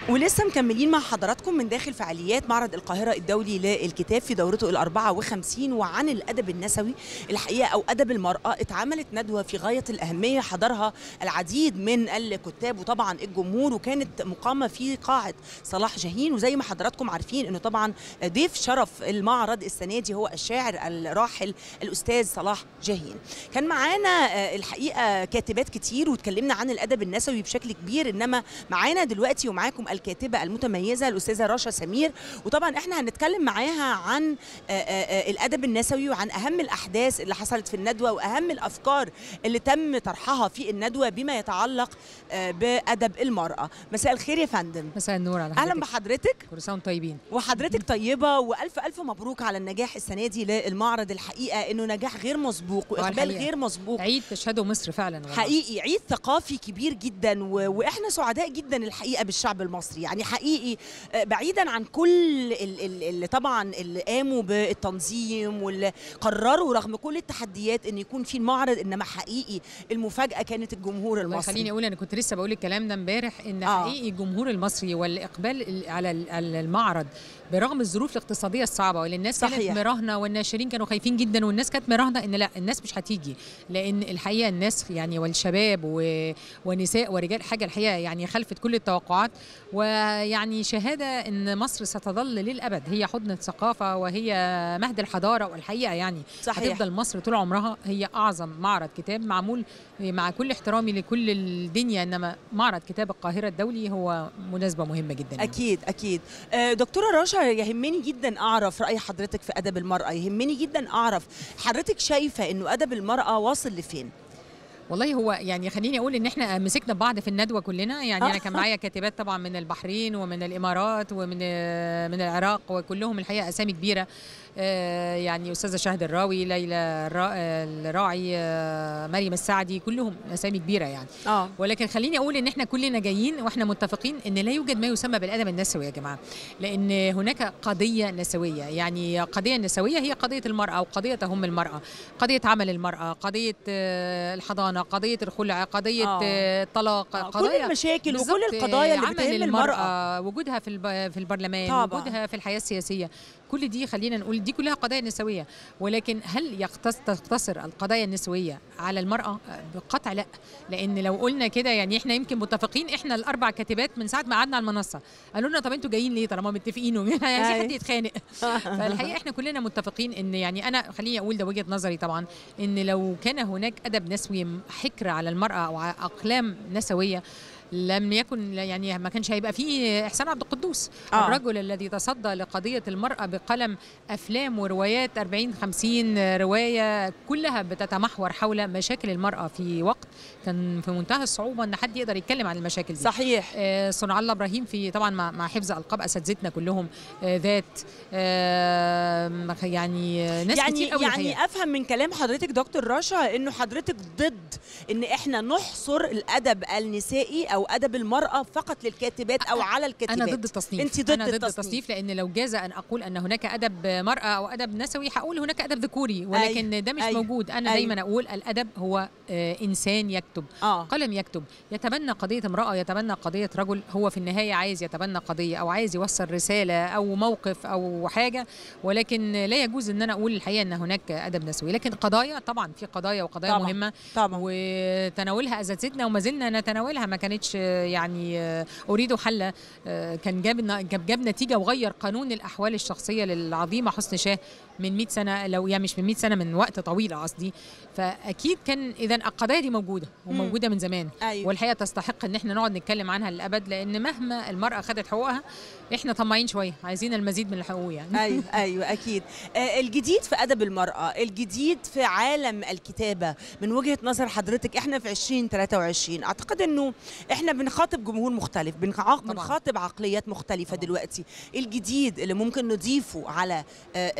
ولسه مكملين مع حضراتكم من داخل فعاليات معرض القاهرة الدولي للكتاب في دورته ال 54 وعن الأدب النسوي الحقيقة أو أدب المرأة اتعملت ندوة في غاية الأهمية حضرها العديد من الكتاب وطبعا الجمهور وكانت مقامة في قاعة صلاح جاهين وزي ما حضراتكم عارفين أنه طبعا ضيف شرف المعرض السنة دي هو الشاعر الراحل الأستاذ صلاح جاهين كان معانا آه، الحقيقة كاتبات كتير واتكلمنا عن الأدب النسوي بشكل كبير إنما معانا دلوقتي ومعاكم الكاتبة المتميزة الأستاذة رشا سمير وطبعا احنا هنتكلم معاها عن آه، آه، آه، الأدب النسوي وعن أهم الأحداث اللي حصلت في الندوة وأهم الأفكار اللي تم طرحها في الندوة بما يتعلق آه، بأدب المرأة مساء الخير يا فندم مساء النور على أهلا حضرتك بحضرتك كل سنه وانتم طيبين وحضرتك طيبة وألف ألف مبروك على النجاح السنة دي للمعرض الحقيقة إنه نجاح غير مسبوق وإقبال الحقيقة. غير مسبوق عيد تشهده مصر فعلا والله. حقيقي عيد ثقافي كبير جدا و... واحنا سعداء جدا الحقيقه بالشعب المصري يعني حقيقي آه، بعيدا عن كل ال- ال- اللي طبعا اللي قاموا بالتنظيم واللي قرروا رغم كل التحديات ان يكون في المعرض انما حقيقي المفاجاه كانت الجمهور والله المصري خليني اقول انا كنت لسه بقول الكلام ده امبارح ان آه. حقيقي الجمهور المصري والاقبال ال- على ال- على المعرض برغم الظروف الاقتصاديه الصعبه واللي الناس صحيح. كانت مراهنه والناشرين كانوا خايفين جدا والناس كانت مراهنه ان لا الناس مش هتيجي لان الحقيقه الناس يعني والشباب و... ونساء ورجال حاجه الحقيقه يعني خلفت كل التوقعات ويعني شهاده ان مصر ستظل للابد هي حضن الثقافه وهي مهد الحضاره والحقيقه يعني صحيح هتفضل مصر طول عمرها هي اعظم معرض كتاب معمول مع كل احترامي لكل الدنيا انما معرض كتاب القاهره الدولي هو مناسبه مهمه جدا يعني. اكيد اكيد آه، دكتوره رشا يهمني جدا اعرف راي حضرتك في ادب المراه يهمني جدا اعرف حضرتك شايفه انه ادب المراه واصل لفين والله هو يعني خليني اقول ان احنا مسكنا بعض في الندوه كلنا يعني آه. انا كان معايا كاتبات طبعا من البحرين ومن الامارات ومن من العراق وكلهم الحقيقه اسامي كبيره آه، يعني استاذه شهد الراوي ليلى الرا- الراعي آه، مريم السعدي كلهم اسامي كبيره يعني اه ولكن خليني اقول ان احنا كلنا جايين واحنا متفقين ان لا يوجد ما يسمى بالادب النسوي يا جماعه لان هناك قضيه نسويه يعني قضيه نسويه هي قضيه المراه وقضيه تهم المراه قضيه عمل المراه قضيه آه، الحضانه قضيه الخلع قضيه آه. آه، الطلاق آه، كل قضايا المشاكل وكل بالظبط، القضايا اللي عمل بتهم المراه وجودها في الب- في البرلمان طبعاً. وجودها في الحياه السياسيه كل دي خلينا نقول دي كلها قضايا نسويه ولكن هل يختص تقتصر القضايا النسويه على المراه بقطع لا لان لو قلنا كده يعني احنا يمكن متفقين احنا الاربع كاتبات من ساعه ما قعدنا على المنصه قالوا لنا طب انتوا جايين ليه طالما متفقين يعني في أي. حد يتخانق فالحقيقه احنا كلنا متفقين ان يعني انا خليني اقول ده وجهه نظري طبعا ان لو كان هناك ادب نسوي حكر على المراه او ع- اقلام نسويه لم يكن يعني ما كانش هيبقى فيه احسان عبد القدوس آه. آه. الرجل الذي تصدى لقضيه المراه بقلم افلام وروايات 40 50 روايه كلها بتتمحور حول مشاكل المراه في وقت كان في منتهى الصعوبه ان حد يقدر يتكلم عن المشاكل دي صحيح آه، صنع الله ابراهيم في طبعا مع, مع حفظ القاب اساتذتنا كلهم آه، ذات آه، يعني آه، ناس يعني كتير قوي الحقيقة. يعني افهم من كلام حضرتك دكتور رشا انه حضرتك ضد ان احنا نحصر الادب النسائي او ادب المراه فقط للكاتبات او على الكاتبات انا ضد التصنيف انت ضد انا ضد التصنيف. التصنيف لان لو جاز ان اقول ان هناك ادب مراه او ادب نسوي هقول هناك ادب ذكوري ولكن ده مش أيوة. موجود انا أيوة. دايما اقول الادب هو آه، انسان يكتب اه قلم يكتب يتبنى قضية امرأة يتبنى قضية رجل هو في النهاية عايز يتبنى قضية أو عايز يوصل رسالة أو موقف أو حاجة ولكن لا يجوز أن أنا أقول الحقيقة أن هناك أدب نسوي لكن قضايا طبعا في قضايا وقضايا طبعاً. مهمة طبعا وتناولها أساتذتنا وما زلنا نتناولها ما كانتش آه، يعني آه، أريد حل آه، كان جاب جاب, جاب نتيجة وغير قانون الأحوال الشخصية للعظيمة حسن شاه من 100 سنة لو يعني مش من 100 سنة من وقت طويل قصدي فأكيد كان إذا القضايا دي موجودة وموجودة من زمان ايوه والحقيقه تستحق ان احنا نقعد نتكلم عنها للابد لان مهما المراه خدت حقوقها احنا طماعين شويه عايزين المزيد من الحقوق يعني ايوه ايوه اكيد آه الجديد في ادب المراه الجديد في عالم الكتابه من وجهه نظر حضرتك احنا في 2023 اعتقد انه احنا بنخاطب جمهور مختلف بنع- بنخاطب عقليات مختلفه طبعاً. دلوقتي الجديد اللي ممكن نضيفه على آه آه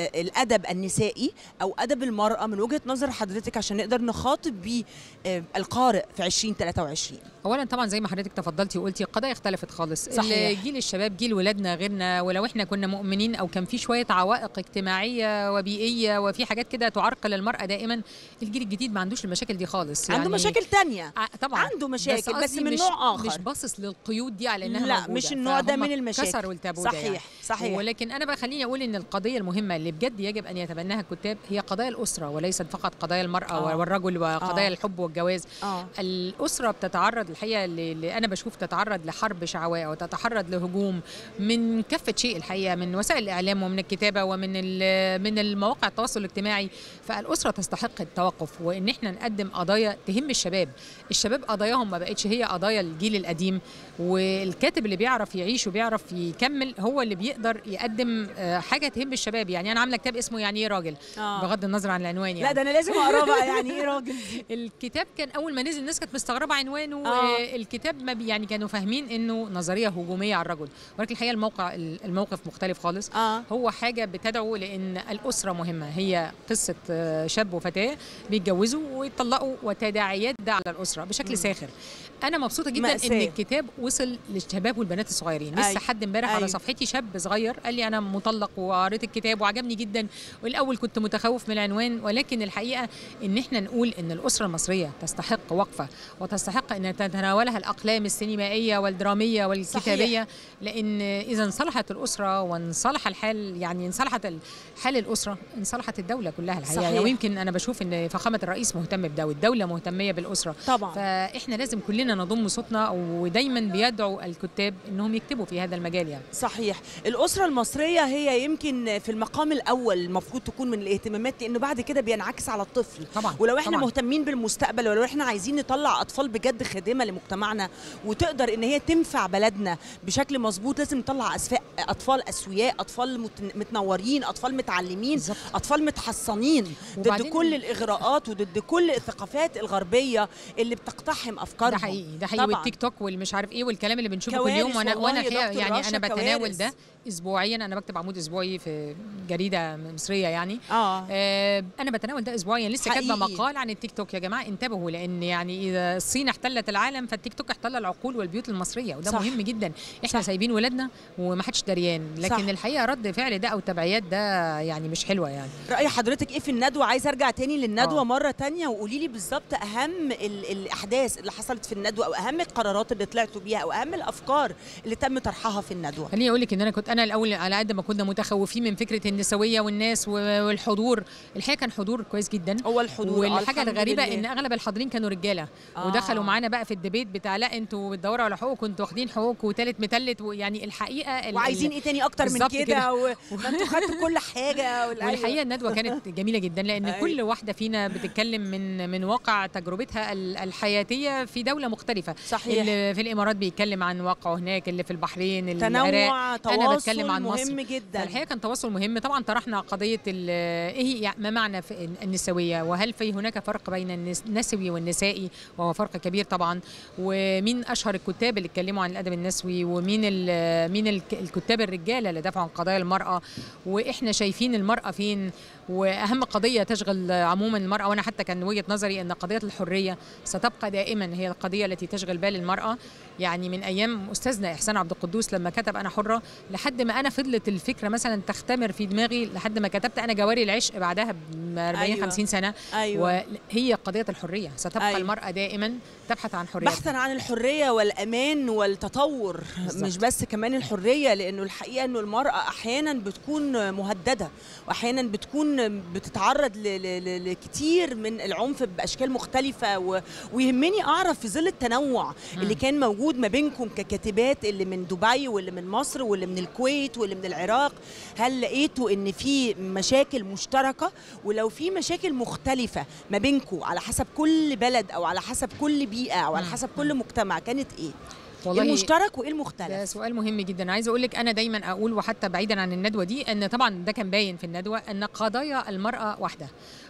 آه، الادب النسائي او ادب المراه من وجهه نظر حضرتك عشان نقدر نخاطب بيه آه، القارئ في 2023 اولا طبعا زي ما حضرتك تفضلتي وقلتي القضايا اختلفت خالص صحيح. جيل الشباب جيل ولادنا غيرنا ولو احنا كنا مؤمنين او كان في شويه عوائق اجتماعيه وبيئيه وفي حاجات كده تعرقل المراه دائما الجيل الجديد ما عندوش المشاكل دي خالص عنده مشاكل تانية ع- طبعا عنده مشاكل بس, قصدي من مش نوع اخر مش باصص للقيود دي على انها لا موجودة. مش النوع ده فهم من المشاكل كسروا التابو ده صحيح يعني. صحيح ولكن انا بقى خليني اقول ان القضيه المهمه اللي بجد يجب ان يتبناها الكتاب هي قضايا الاسره وليست فقط قضايا المراه آه. والرجل وقضايا آه. الحب والجواز اه الاسره بتتعرض الحقيقه اللي انا بشوف تتعرض لحرب شعواء وتتعرض لهجوم من كافه شيء الحقيقه من وسائل الاعلام ومن الكتابه ومن ال- من المواقع التواصل الاجتماعي فالاسره تستحق التوقف وان احنا نقدم قضايا تهم الشباب الشباب قضاياهم ما بقتش هي قضايا الجيل القديم والكاتب اللي بيعرف يعيش وبيعرف يكمل هو اللي بيقدر يقدم آه، حاجه تهم الشباب يعني انا عامله كتاب اسمه يعني ايه راجل آه. بغض النظر عن العنوان يعني لا ده انا لازم اقراه بقى يعني ايه راجل دي الكتاب كان اول ما نزل الناس كانت مستغربه عنوانه آه. آه. الكتاب ما بي يعني كانوا فاهمين انه نظريه هجوميه على الرجل ولكن الحقيقه الموقع الموقف مختلف خالص اه هو حاجه بتدعو لان الاسره مهمه هي قصه آه، شاب وفتاه بيتجوزوا ويطلقوا وتداعيات ده على الاسره بشكل مم. ساخر انا مبسوطه جدا مأساة. ان الكتاب وصل للشباب والبنات الصغيرين لسه أيوة. حد امبارح على أيوة. صفحتي شاب صغير قال لي انا مطلق وقريت الكتاب وعجبني جدا والاول كنت متخوف من العنوان ولكن الحقيقه ان احنا نقول ان الاسره المصريه تستحق وقفه وتستحق ان تتناولها الاقلام السينمائيه والدراميه والكتابيه لان اذا انصلحت الاسره وانصلح الحال يعني انصلحت ال- حال الاسره انصلحت الدوله كلها الحقيقه صحيح. ويمكن انا بشوف ان فخامه الرئيس مهتم بده والدوله مهتميه بالاسره طبعا فاحنا لازم كلنا نضم صوتنا ودايما بيدعو الكتاب انهم يكتبوا في هذا المجال يعني صحيح الأسرة المصرية هي يمكن في المقام الأول المفروض تكون من الاهتمامات لأنه بعد كده بينعكس على الطفل طبعا ولو احنا طبعاً. مهتمين بالمستقبل ولو احنا عايزين نطلع أطفال بجد خادمة لمجتمعنا وتقدر إن هي تنفع بلدنا بشكل مظبوط لازم نطلع أسفاء أطفال أسوياء أطفال مت- متنورين أطفال متعلمين بالظبط أطفال متحصنين ضد وبعدين- كل الإغراءات وضد كل الثقافات الغربية اللي بتقتحم أفكارهم ده حقيقي ده حقيقي طبعاً. والتيك توك والمش عارف ايه والكلام اللي بنشوفه كل كوارث يوم وانا والله وانا يا الحقيقة دكتور يعني رشا، انا بتناول كوارث. ده اسبوعيا انا بكتب عمود اسبوعي في جريده مصريه يعني آه آه انا بتناول ده اسبوعيا لسه كاتبه حقيقي. مقال عن التيك توك يا جماعه انتبهوا لان يعني اذا الصين احتلت العالم فالتيك توك احتل العقول والبيوت المصريه وده صح. مهم جدا احنا صح. سايبين ولادنا وما حدش دريان لكن صح. الحقيقه رد فعل ده او تبعيات ده يعني مش حلوه يعني رأي حضرتك ايه في الندوة عايز ارجع تاني للندوة آه. مرة تانية وقولي لي بالظبط اهم ال- الاحداث اللي حصلت في الندوة او اهم القرارات اللي طلعتوا بيها او اهم الافكار اللي تم طرحها في الندوة خليني اقول لك ان انا كنت انا الاول على قد ما كنا متخوفين من فكره النسويه والناس و- والحضور الحقيقه كان حضور كويس جدا هو الحضور آه، والحاجه الحمد الغريبه لله. ان اغلب الحاضرين كانوا رجاله آه. ودخلوا معانا بقى في الديبيت بتاع لا انتوا بتدوروا على حقوقكم انتوا واخدين حقوقكم وتالت متلت ويعني الحقيقه ال- وعايزين ال- ايه تاني اكتر من بالظبط كده كده. و- ما انتوا خدتوا كل حاجة وال- والحقيقه الندوه كانت جميله جدا لان أيوة. كل واحده فينا بتتكلم من من واقع تجربتها ال- الحياتيه في دوله مختلفه صحيح اللي في الامارات بيتكلم عن واقعه هناك اللي في البحرين اللي تنوع العراق تواصل بتكلم عن مصر. مهم جدا فالحقيقه كان تواصل مهم طبعا طرحنا قضيه ال- ايه هي ما معنى في النسويه وهل في هناك فرق بين النس- النسوي والنسائي وهو فرق كبير طبعا ومين اشهر الكتاب اللي اتكلموا عن الادب النسوي ومين ال- مين الك- الكتاب الرجاله اللي دافعوا عن قضايا المراه واحنا شايفين المراه فين واهم قضيه تشغل عموما المراه وانا حتى كان وجهه نظري ان قضيه الحريه ستبقى دائما هي القضيه التي تشغل بال المراه يعني من ايام استاذنا احسان عبد القدوس لما كتب انا حره لحد ما انا فضلت الفكره مثلا تختمر في دماغي لحد ما كتبت انا جواري العشق بعدها ب 40 أيوة. 50 سنه ايوه وهي قضيه الحريه ستبقى أيوة. أيوة. المراه دائما تبحث عن حريتها بحثا عن الحرية والأمان والتطور بالظبط. مش بس كمان الحرية لأنه الحقيقة أنه المرأة أحيانا بتكون مهددة وأحيانا بتكون بتتعرض ل- ل- ل- لكتير من العنف بأشكال مختلفة و... ويهمني أعرف في ظل التنوع اللي كان موجود ما بينكم ككاتبات اللي من دبي واللي من مصر واللي من الكويت واللي من العراق هل لقيتوا ان في مشاكل مشتركه ولو في مشاكل مختلفه ما بينكم على حسب كل بلد او على حسب كل بيئه او على مم. حسب كل مجتمع كانت ايه والله ايه المشترك وايه ده المختلف سؤال مهم جدا عايزه اقول لك انا دايما اقول وحتى بعيدا عن الندوه دي ان طبعا ده كان باين في الندوه ان قضايا المراه واحده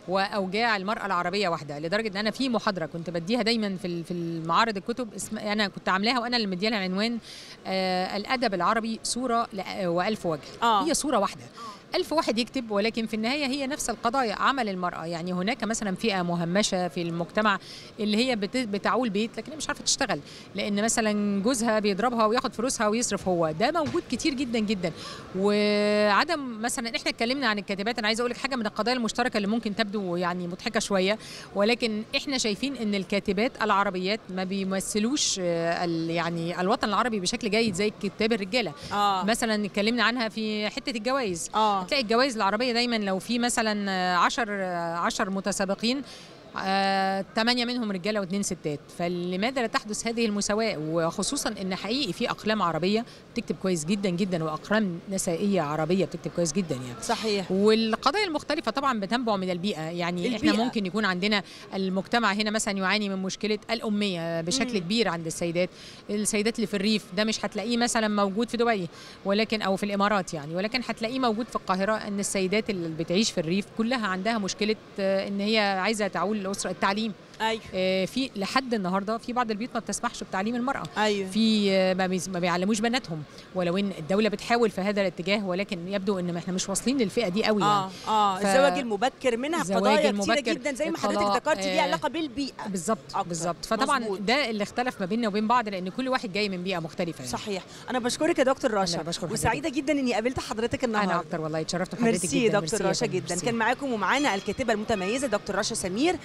واوجاع المراه العربيه واحده لدرجه ان انا في محاضره كنت بديها دايما في ال- في المعارض الكتب اسم انا كنت عاملاها وانا اللي مديها لها عنوان آه الادب العربي صوره لأ- والف وجه آه. هي صوره واحده ألف واحد يكتب ولكن في النهاية هي نفس القضايا عمل المرأة يعني هناك مثلا فئة مهمشة في المجتمع اللي هي بت- بتعول بيت لكن هي مش عارفة تشتغل لأن مثلا جوزها بيضربها وياخد فلوسها ويصرف هو ده موجود كتير جدا جدا وعدم مثلا احنا اتكلمنا عن الكاتبات انا عايزه اقول لك حاجه من القضايا المشتركه اللي ممكن تبدو يعني مضحكه شويه ولكن احنا شايفين ان الكاتبات العربيات ما بيمثلوش آه، ال- يعني الوطن العربي بشكل جيد زي كتاب الرجاله اه مثلا اتكلمنا عنها في حته الجوائز اه هتلاقي الجوائز العربيه دايما لو في مثلا آه، عشر آه، عشر متسابقين آه، ثمانية منهم رجالة واثنين ستات فلماذا لا تحدث هذه المساواة وخصوصا ان حقيقي في اقلام عربية بتكتب كويس جدا جدا واقلام نسائية عربية بتكتب كويس جدا يعني صحيح والقضايا المختلفة طبعا بتنبع من البيئة يعني البيئة. احنا ممكن يكون عندنا المجتمع هنا مثلا يعاني من مشكلة الأمية بشكل مم. كبير عند السيدات السيدات اللي في الريف ده مش هتلاقيه مثلا موجود في دبي ولكن أو في الإمارات يعني ولكن هتلاقيه موجود في القاهرة أن السيدات اللي بتعيش في الريف كلها عندها مشكلة آه، إن هي عايزة تعول الأسرة التعليم ايوه آه، في لحد النهاردة في بعض البيوت ما بتسمحش بتعليم المرأة ايوه في آه، ما بيز- ما بيعلموش بناتهم ولو ان الدوله بتحاول في هذا الاتجاه ولكن يبدو ان احنا مش واصلين للفئه دي قوي اه يعني اه ف- الزواج المبكر منها الزواج قضايا كتيره المبكر، جدا زي ما حضرتك الطلاق، ذكرتي ليها آه، علاقه بالبيئه بالظبط أكتر. بالظبط فطبعا مظبوط. ده اللي اختلف ما بيننا وبين بعض لان كل واحد جاي من بيئه مختلفه يعني. صحيح انا بشكرك يا دكتور رشا أنا بشكر حضرتك. وسعيده جدا اني قابلت حضرتك النهارده انا اكتر والله اتشرفت بحضرتك ميرسي جدا دكتور يا رشا فندم، جدا ميرسي. كان معاكم ومعانا الكاتبه المتميزه دكتور رشا سمير